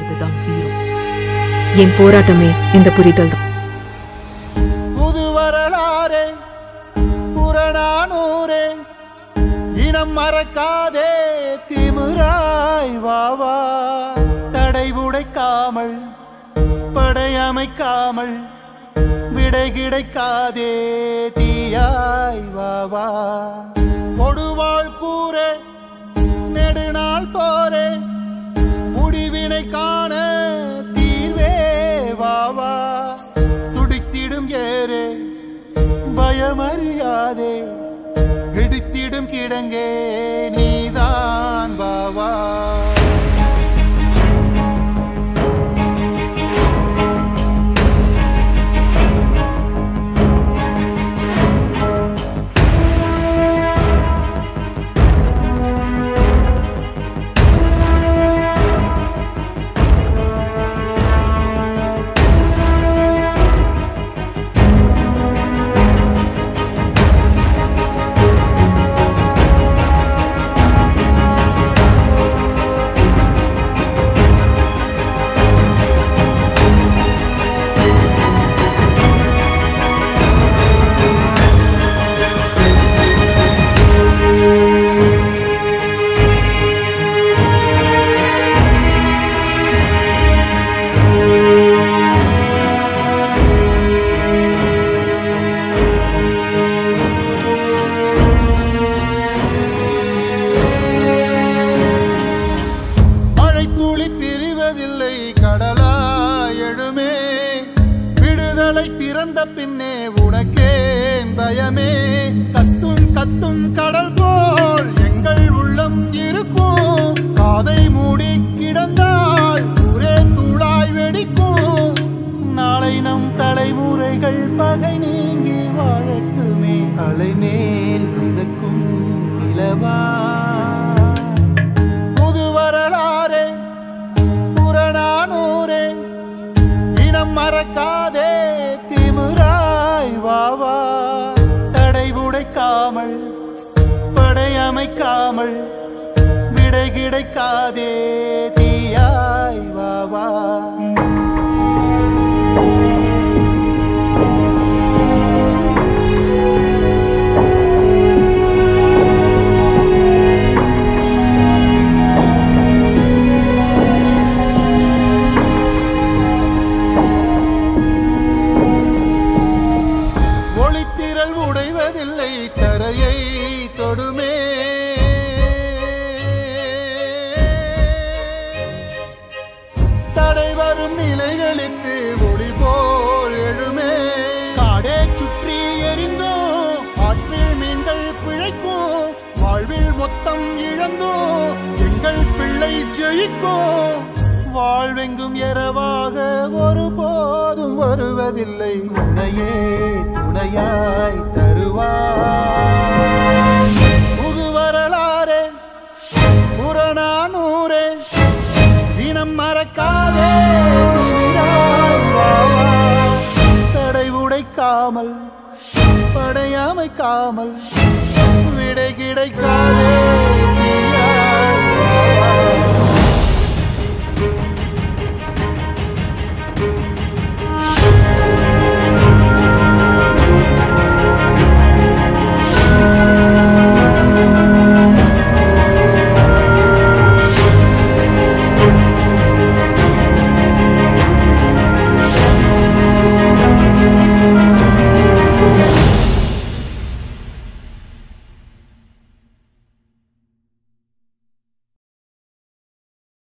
புரிஞ்சுக்கிறது தான் வீரம் என் போராட்டமே இந்த புரிதல் தான் புது வரலாறே புறநானூரே இனம் மறக்காதே திமிராய் வாவா தடை உடைக்காமல் படையமைக்காமல் விடை கிடைக்காதே தீயாய் வாவா கொடுவாள் கூரே நெடுநாள் போரே முடிவினை காண தீர்வே வாவா துடித்திடும் ஏறே பயமறியாதே இடித்திடும் கிடங்கே நீதான் வாவா மழை துளி பிரிவதில்லை கடலா எழுமே விடுதலை பிறந்த பின்னே உனக்கேன் பயமே கத்தும் கத்தும் கடல் போல் எங்கள் உள்ளம் இருக்கும் காதை மூடி கிடந்தால் ஒரே தூளாய் வெடிக்கும் நாளை நம் தலைமுறைகள் பகை நீங்கி வாழட்டுமே அலைமேல் மிதக்கும் இலவா புது வரலாறே புறநானூரே இனம் மறக்காதே திமிராய் வாவா தடை உடைக்காமல் படையமைக்காமல் விடை கிடைக்காதே தீயாய் வாவா ஒளித்திரள் உடைவதில்லை தரையை தொடுமே தடை வரும் நிலைகளுக்கு ஒளி போல் எழுமே காடே சுற்றி எரிந்தோ ஆற்றில் மீன்கள் பிழைக்கும் வாழ்வில் மொத்தம் இழந்தோ எங்கள் பிள்ளை ஜெயிக்கும் வாழ்வெங்கும் இரவாக ஒருபோதும் வருவதில்லை உனையே துணையாய் தருவாய் புது வரலாறே புறநானூரே இனம் மறக்காதே திமிராய் வா, வா. தடை உடைக்காமல் படையமைக்காமல் விடை கிடைக்காதே நீ